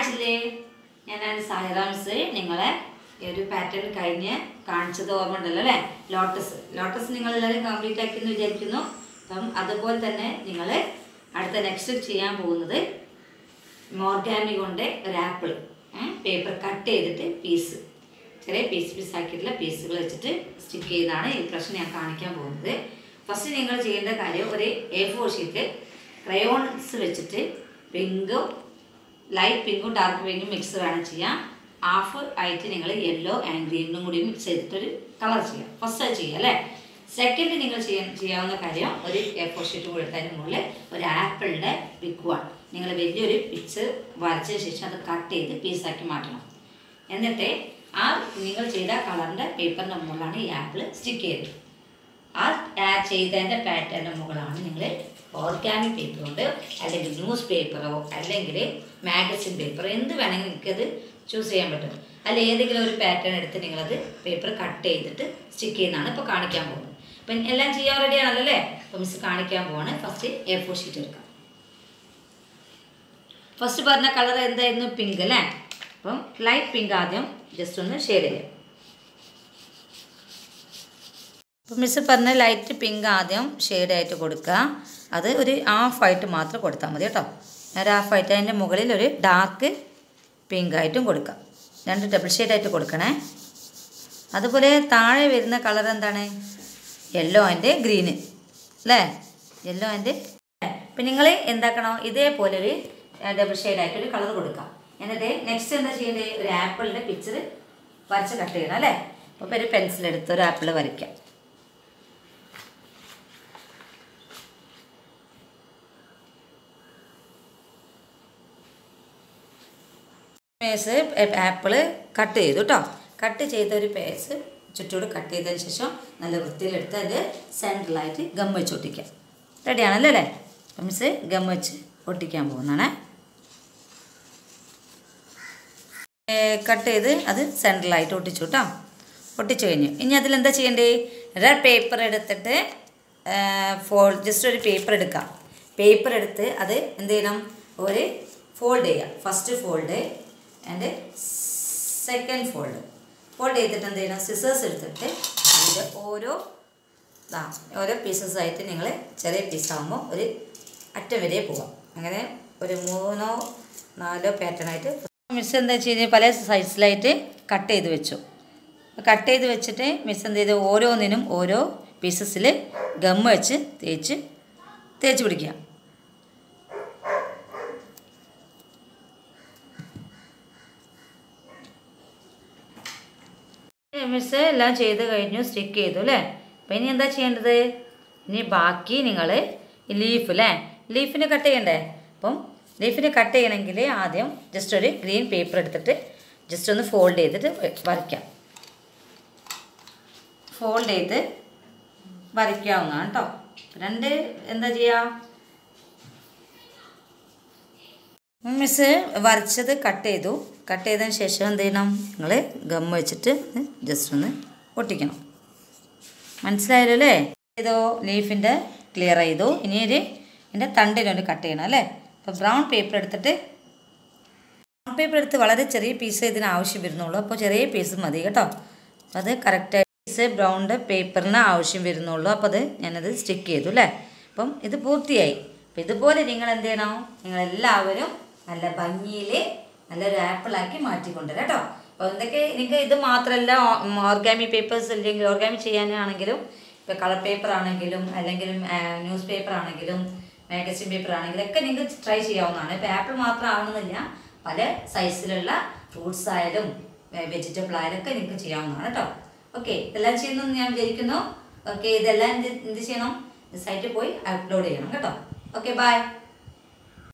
ചില്ലേ ഞാനാണ് സായിറാംസ് നിങ്ങളെ ഈ ഒരു പാറ്റേൺ കഴിഞ്ഞ് കാണിച്ചത് ഓർമ്മ ഉണ്ടല്ലോ അല്ലേ ലോട്ടസ് ലോട്ടസ് നിങ്ങൾ എല്ലാവരും കംപ്ലീറ്റ് ആക്കി എന്ന് വിചാരിക്കുന്നു അപ്പം അതുപോലെ തന്നെ നിങ്ങൾ അടുത്ത നെക്സ്റ്റ് ചെയ്യാൻ പോകുന്നത് മോർഗാമി കൊണ്ട് ഒരു ആപ്പിൾ പേപ്പർ കട്ട് ചെയ്തിട്ട് പീസ് ചെറിയ പീസ് പീസ് ആക്കിയിട്ടുള്ള പീസുകൾ വെച്ചിട്ട് സ്റ്റിക്ക് ചെയ്താണ് ഈ പ്രശ്നം ഞാൻ കാണിക്കാൻ പോകുന്നത് ഫസ്റ്റ് നിങ്ങൾ ചെയ്യേണ്ട കാര്യം ഒരു എ ഫോർ ഷീറ്റ് ക്രയോൺസ് വെച്ചിട്ട് പിങ്കും ലൈറ്റ് പിങ്കും ഡാർക്ക് പിങ്കും മിക്സ് വേണം ചെയ്യാം ഹാഫ് ആയിട്ട് നിങ്ങൾ യെല്ലോ ആൻഡ് ഗ്രീനും കൂടി മിക്സ് ചെയ്തിട്ടൊരു കളർ ചെയ്യാം ഫസ്റ്റ് അത് ചെയ്യാം അല്ലേ സെക്കൻഡ് നിങ്ങൾ ചെയ്യാൻ ചെയ്യാവുന്ന കാര്യം ഒരു എ ഫോർ ഷീറ്റ് കൊടുത്തതിന് മുകളിൽ ഒരു ആപ്പിളിൻ്റെ പിക്കുവാണ് നിങ്ങൾ വലിയൊരു പിക്സ് വരച്ചതിന് ശേഷം അത് കട്ട് ചെയ്ത് പീസാക്കി മാറ്റണം എന്നിട്ട് ആ നിങ്ങൾ ചെയ്ത കളറിൻ്റെ പേപ്പറിൻ്റെ മുകളിലാണ് ഈ ആപ്പിൾ സ്റ്റിക്ക് ചെയ്തത് ആ ആ ചെയ്തതിൻ്റെ പാറ്റേണിൻ്റെ മുകളാണ് നിങ്ങൾ ഓർഗാനിക് പേപ്പർ കൊണ്ട് അല്ലെങ്കിൽ ന്യൂസ് പേപ്പറോ അല്ലെങ്കിൽ മാഗസിൻ പേപ്പറോ എന്ത് വേണമെങ്കിലും നിങ്ങൾക്കത് ചൂസ് ചെയ്യാൻ പറ്റും അതിൽ ഏതെങ്കിലും ഒരു പാറ്റേൺ എടുത്ത് നിങ്ങളത് പേപ്പർ കട്ട് ചെയ്തിട്ട് സ്റ്റിക്ക് ചെയ്യുന്നതാണ് ഇപ്പോൾ കാണിക്കാൻ പോകുന്നത് അപ്പം എല്ലാം ചെയ്യാൻ റെഡി ആണല്ലോ അല്ലേ അപ്പം മിസ് കാണിക്കാൻ പോവാണ് ഫസ്റ്റ് എ ഫോർ ഷീറ്റ് എടുക്കാം ഫസ്റ്റ് പറഞ്ഞ കളർ എന്തായിരുന്നു പിങ്ക് അല്ലേ അപ്പം ലൈറ്റ് പിങ്ക് ആദ്യം ജസ്റ്റ് ഒന്ന് ഷെയ്ഡ് ചെയ്യാം അപ്പം മിസ് പറഞ്ഞ ലൈറ്റ് പിങ്ക് ആദ്യം ഷെയ്ഡായിട്ട് കൊടുക്കുക അത് ഒരു ഹാഫായിട്ട് മാത്രം കൊടുത്താൽ മതി കേട്ടോ ഒരു ഹാഫായിട്ട് അതിൻ്റെ മുകളിൽ ഒരു ഡാർക്ക് പിങ്ക് ആയിട്ടും കൊടുക്കാം രണ്ട് ഡബിൾ ഷെയ്ഡായിട്ട് കൊടുക്കണേ അതുപോലെ താഴെ വരുന്ന കളർ എന്താണ് യെല്ലോ ആൻഡ് ഗ്രീന് അല്ലേ യെല്ലോ ആൻഡ് ഇപ്പം നിങ്ങൾ എന്താക്കണം ഇതേപോലെ ഒരു ഡബിൾ ഷെയ്ഡായിട്ട് ഒരു കളർ കൊടുക്കാം എന്നിട്ട് നെക്സ്റ്റ് എന്താ ചെയ്യേണ്ടത് ഒരു ആപ്പിളിൻ്റെ പിക്ചർ വരച്ച് കട്ട് ചെയ്യണം അല്ലേ അപ്പോൾ ഒരു പെൻസിൽ എടുത്ത് ഒരു ആപ്പിൾ വരയ്ക്കാം പേസ് ആപ്പിള് കട്ട് ചെയ്തു കേട്ടോ കട്ട് ചെയ്ത ഒരു പേസ് ചുറ്റോട് കട്ട് ചെയ്തതിന് ശേഷം നല്ല വൃത്തിയിലെടുത്ത് അതിൻ്റെ സെൻട്രലായിട്ട് ഗം വെച്ച് ഒട്ടിക്കാം റെഡിയാണല്ലോ അല്ലേ അപ്പം മിസ് ഗം വെച്ച് ഒട്ടിക്കാൻ പോകുന്നതാണ് കട്ട് ചെയ്ത് അത് സെൻട്രലായിട്ട് ഒട്ടിച്ചു കേട്ടോ ഒട്ടിച്ചു കഴിഞ്ഞു ഇനി അതിലെന്താ ചെയ്യേണ്ടത് റെഡ് പേപ്പർ എടുത്തിട്ട് ഫോൾ ജസ്റ്റ് ഒരു പേപ്പർ എടുക്കാം പേപ്പർ എടുത്ത് അത് എന്ത് ചെയ്യണം ഒരു ഫോൾഡ് ചെയ്യുക first fold and second fold fold ചെയ്തിട്ട് എന്ത് ചെയ്യണം സിസേഴ്സ് എടുത്തിട്ട് ഇത് ഓരോ ആ ഓരോ പീസസ് ആയിട്ട് നിങ്ങൾ ചെറിയ പീസാകുമ്പോൾ ഒരു അറ്റം വരെ പോകാം അങ്ങനെ ഒരു മൂന്നോ നാലോ പാറ്റേൺ ആയിട്ട് മിസ് എന്താ വെച്ച് കഴിഞ്ഞാൽ പല സൈസിലായിട്ട് കട്ട് ചെയ്ത് വെച്ചു കട്ട് ചെയ്ത് വെച്ചിട്ട് മിസ് എന്ത് ചെയ്ത് ഓരോന്നിനും ഓരോ പീസസിൽ ഗം വെച്ച് തേച്ച് തേച്ച് പിടിക്കുക മിസ് എല്ലാം ചെയ്ത് കഴിഞ്ഞു സ്റ്റിക്ക് ചെയ്തു അല്ലേ അപ്പം ഇനി എന്താ ചെയ്യേണ്ടത് ഇനി ബാക്കി നിങ്ങൾ ലീഫ് അല്ലേ ലീഫിന് കട്ട് ചെയ്യണ്ടേ അപ്പം ലീഫിന് കട്ട് ചെയ്യണമെങ്കിൽ ആദ്യം ജസ്റ്റ് ഒരു ഗ്രീൻ പേപ്പർ എടുത്തിട്ട് ജസ്റ്റ് ഒന്ന് ഫോൾഡ് ചെയ്തിട്ട് വരയ്ക്കാം ഫോൾഡ് ചെയ്ത് വരയ്ക്കാവുന്നതാണ് കേട്ടോ രണ്ട് എന്താ ചെയ്യുക മിസ് വരച്ചത് കട്ട് ചെയ്തു കട്ട് ചെയ്തതിന് ശേഷം എന്ത് ചെയ്യണം നിങ്ങൾ ഗം വെച്ചിട്ട് ജസ്റ്റ് ഒന്ന് ഒട്ടിക്കണം മനസ്സിലായല്ലോ അല്ലേ ചെയ്തോ ലീഫിൻ്റെ ക്ലിയർ ചെയ്തു ഇനി ഒരു ഇതിൻ്റെ തണ്ടിനൊന്ന് കട്ട് ചെയ്യണം അല്ലേ അപ്പോൾ ബ്രൗൺ പേപ്പർ എടുത്തിട്ട് ബ്രൗൺ പേപ്പർ എടുത്ത് വളരെ ചെറിയ പീസ് ഇതിന് ആവശ്യം വരുന്നുള്ളൂ അപ്പോൾ ചെറിയ പീസ് മതി കേട്ടോ അപ്പോൾ അത് കറക്റ്റ് പീസ് ബ്രൗണിൻ്റെ പേപ്പറിന് ആവശ്യം വരുന്നുള്ളൂ അപ്പോൾ അത് ഞാനത് സ്റ്റിക്ക് ചെയ്തു അല്ലേ അപ്പം ഇത് പൂർത്തിയായി അപ്പം ഇതുപോലെ നിങ്ങൾ എന്ത് ചെയ്യണം നിങ്ങളെല്ലാവരും നല്ല ഭംഗിയിൽ നല്ലൊരു ആപ്പിളാക്കി മാറ്റിക്കൊണ്ടുവരാം കേട്ടോ അപ്പോൾ എന്തൊക്കെ നിങ്ങൾക്ക് ഇത് മാത്രമല്ല ഓർഗാമി പേപ്പേഴ്സ് അല്ലെങ്കിൽ ഓർഗാമി ചെയ്യാനാണെങ്കിലും ഇപ്പോൾ കളർ പേപ്പർ ആണെങ്കിലും അല്ലെങ്കിൽ ന്യൂസ് പേപ്പർ ആണെങ്കിലും മാഗസിൻ പേപ്പർ ആണെങ്കിലും ഒക്കെ നിങ്ങൾക്ക് ട്രൈ ചെയ്യാവുന്നതാണ് ഇപ്പോൾ ആപ്പിൾ മാത്രം ആവണമെന്നില്ല പല സൈസിലുള്ള ഫ്രൂട്ട്സ് ആയാലും വെജിറ്റബിൾ ആയാലും ഒക്കെ നിങ്ങൾക്ക് ചെയ്യാവുന്നതാണ് കേട്ടോ ഓക്കെ ഇതെല്ലാം ചെയ്യുന്നു ഞാൻ വിചാരിക്കുന്നു ഓക്കെ ഇതെല്ലാം എന്ത് എന്ത് ചെയ്യണം സൈറ്റിൽ പോയി അപ്ലോഡ് ചെയ്യണം കേട്ടോ ഓക്കെ ബൈ